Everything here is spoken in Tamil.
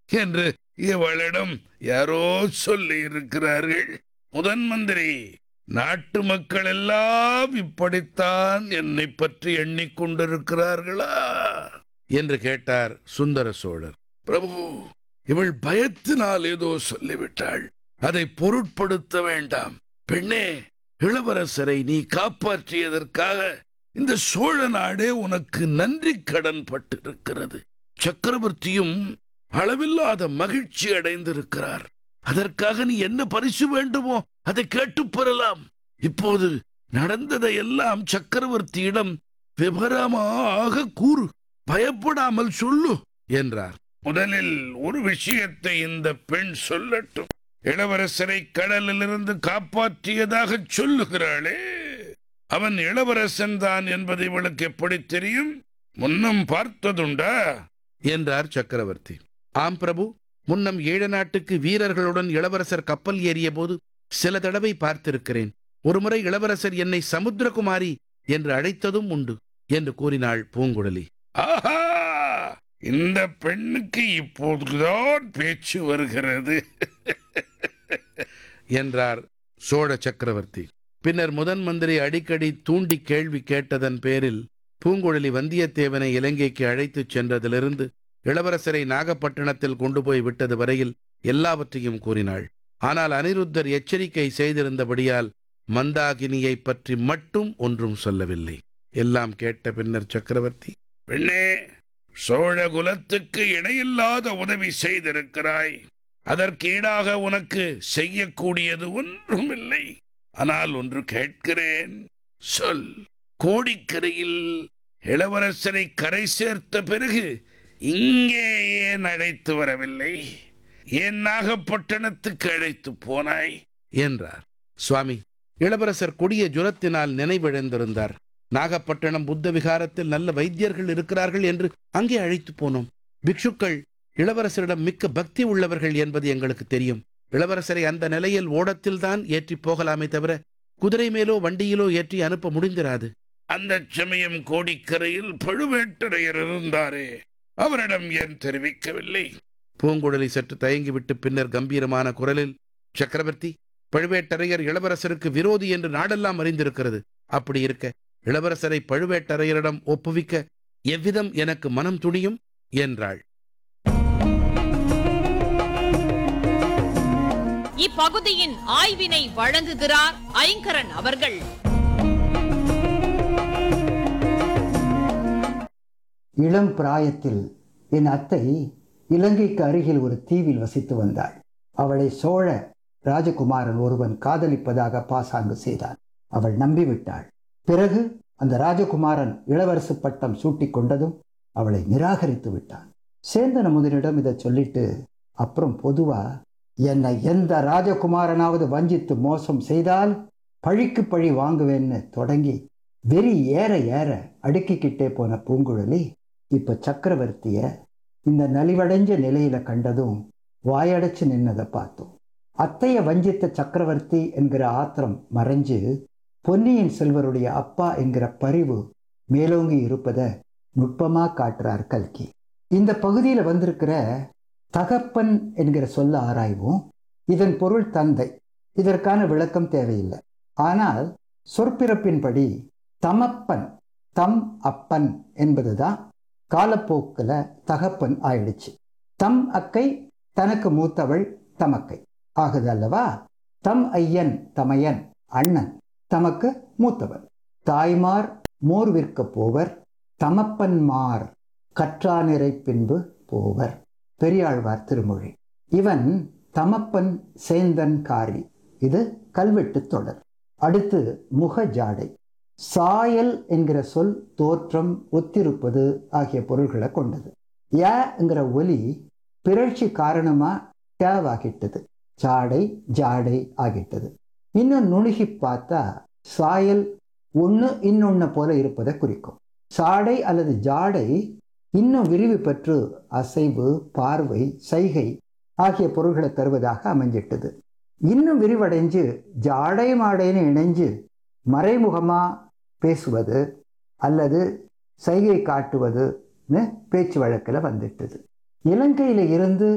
என்று இவளிடம் யாரோ சொல்லி இருக்கிறார்கள் முதன் மந்திரி நாட்டு மக்கள் எல்லாம் இப்படித்தான் என்னை பற்றி எண்ணிக்கொண்டிருக்கிறார்களா என்று கேட்டார் சுந்தர சோழர் பிரபு இவள் பயத்தினால் ஏதோ சொல்லிவிட்டாள் அதை பொருட்படுத்த வேண்டாம் பெண்ணே இளவரசரை நீ காப்பாற்றியதற்காக இந்த சோழ நாடே உனக்கு நன்றி கடன் பட்டிருக்கிறது சக்கரவர்த்தியும் அளவில்லாத மகிழ்ச்சி அடைந்திருக்கிறார் அதற்காக நீ என்ன பரிசு வேண்டுமோ அதை கேட்டுப் பெறலாம் இப்போது நடந்ததை எல்லாம் சக்கரவர்த்தியிடம் விவரமாக கூறு பயப்படாமல் சொல்லு என்றார் முதலில் ஒரு விஷயத்தை இந்த பெண் சொல்லட்டும் இளவரசரை கடலிலிருந்து காப்பாற்றியதாக சொல்லுகிறாளே அவன் இளவரசன் தான் என்பது இவளுக்கு எப்படி தெரியும் முன்னம் பார்த்ததுண்டா என்றார் சக்கரவர்த்தி ஆம் பிரபு முன்னம் ஈழ நாட்டுக்கு வீரர்களுடன் இளவரசர் கப்பல் ஏறிய போது சில தடவை பார்த்திருக்கிறேன் ஒருமுறை இளவரசர் என்னை சமுத்திரகுமாரி என்று அழைத்ததும் உண்டு என்று கூறினாள் பூங்குழலி ஆஹா இந்த பெண்ணுக்கு இப்போதுதான் பேச்சு வருகிறது என்றார் சோழ சக்கரவர்த்தி பின்னர் முதன் மந்திரி அடிக்கடி தூண்டி கேள்வி கேட்டதன் பேரில் பூங்குழலி வந்தியத்தேவனை இலங்கைக்கு அழைத்துச் சென்றதிலிருந்து இளவரசரை நாகப்பட்டினத்தில் கொண்டு போய் விட்டது வரையில் எல்லாவற்றையும் கூறினாள் ஆனால் அனிருத்தர் எச்சரிக்கை செய்திருந்தபடியால் மந்தாகினியை பற்றி மட்டும் ஒன்றும் சொல்லவில்லை எல்லாம் கேட்ட பின்னர் சக்கரவர்த்தி பெண்ணே சோழ குலத்துக்கு இணையில்லாத உதவி செய்திருக்கிறாய் அதற்கு ஈடாக உனக்கு செய்யக்கூடியது ஒன்றுமில்லை ஆனால் ஒன்று கேட்கிறேன் சொல் கோடிக்கரையில் இளவரசரை கரை சேர்த்த பிறகு இங்கே ஏன் அழைத்து வரவில்லை ஏன் நாகப்பட்டினத்துக்கு அழைத்து போனாய் என்றார் சுவாமி இளவரசர் கொடிய ஜுரத்தினால் நினைவிழந்திருந்தார் நாகப்பட்டினம் புத்த விகாரத்தில் நல்ல வைத்தியர்கள் இருக்கிறார்கள் என்று அங்கே அழைத்து போனோம் பிக்ஷுக்கள் இளவரசரிடம் மிக்க பக்தி உள்ளவர்கள் என்பது எங்களுக்கு தெரியும் இளவரசரை அந்த நிலையில் ஓடத்தில்தான் ஏற்றி போகலாமே தவிர குதிரை மேலோ வண்டியிலோ ஏற்றி அனுப்ப முடிந்திராது அந்த சமயம் கோடிக்கரையில் பழுவேட்டரையர் இருந்தாரே அவரிடம் ஏன் தெரிவிக்கவில்லை பூங்குழலி சற்று தயங்கிவிட்டு பின்னர் கம்பீரமான குரலில் சக்கரவர்த்தி பழுவேட்டரையர் இளவரசருக்கு விரோதி என்று நாடெல்லாம் அறிந்திருக்கிறது அப்படி இருக்க இளவரசரை பழுவேட்டரையரிடம் ஒப்புவிக்க எவ்விதம் எனக்கு மனம் துணியும் என்றாள் இப்பகுதியின் ஆய்வினை வழங்குகிறார் ஐங்கரன் அவர்கள் இளம் பிராயத்தில் என் அத்தை இலங்கைக்கு அருகில் ஒரு தீவில் வசித்து வந்தாள் அவளை சோழ ராஜகுமாரன் ஒருவன் காதலிப்பதாக பாசாங்கு செய்தான் அவள் நம்பிவிட்டாள் பிறகு அந்த ராஜகுமாரன் இளவரசு பட்டம் சூட்டிக் கொண்டதும் அவளை நிராகரித்து விட்டான் சேந்தன முதனிடம் இதை சொல்லிட்டு அப்புறம் பொதுவா என்னை எந்த ராஜகுமாரனாவது வஞ்சித்து மோசம் செய்தால் பழிக்கு பழி வாங்குவேன்னு தொடங்கி வெறி ஏற ஏற அடுக்கிக்கிட்டே போன பூங்குழலி இப்ப சக்கரவர்த்திய இந்த நலிவடைஞ்ச நிலையில கண்டதும் வாயடைச்சு நின்னதை பார்த்தோம் அத்தைய வஞ்சித்த சக்கரவர்த்தி என்கிற ஆத்திரம் மறைஞ்சு பொன்னியின் செல்வருடைய அப்பா என்கிற பரிவு மேலோங்கி இருப்பதை நுட்பமா காட்டுறார் கல்கி இந்த பகுதியில் வந்திருக்கிற தகப்பன் என்கிற சொல்ல ஆராய்வோம் இதன் பொருள் தந்தை இதற்கான விளக்கம் தேவையில்லை ஆனால் சொற்பிறப்பின்படி தமப்பன் தம் அப்பன் என்பதுதான் காலப்போக்கில் தகப்பன் ஆயிடுச்சு தம் அக்கை தனக்கு மூத்தவள் தமக்கை ஆகுது அல்லவா தம் ஐயன் தமையன் அண்ணன் தமக்கு மூத்தவர் தாய்மார் மோர் விற்க போவர் தமப்பன்மார் கற்றானிறை பின்பு போவர் பெரியாழ்வார் திருமொழி இவன் தமப்பன் சேந்தன் காரி இது கல்வெட்டு தொடர் அடுத்து முக ஜாடை சாயல் என்கிற சொல் தோற்றம் ஒத்திருப்பது ஆகிய பொருள்களை கொண்டது ஏங்கிற ஒலி பிறழ்ச்சி காரணமா டேவாகிட்டது ஜாடை ஜாடை ஆகிட்டது இன்னும் நுணுகி பார்த்தா சாயல் ஒன்று இன்னொன்று போல இருப்பதை குறிக்கும் சாடை அல்லது ஜாடை இன்னும் விரிவு பெற்று அசைவு பார்வை சைகை ஆகிய பொருள்களை தருவதாக அமைஞ்சிட்டது இன்னும் விரிவடைஞ்சு ஜாடை மாடைன்னு இணைஞ்சு மறைமுகமா பேசுவது அல்லது சைகை காட்டுவதுன்னு பேச்சு வழக்கில் வந்துட்டது இலங்கையில இருந்து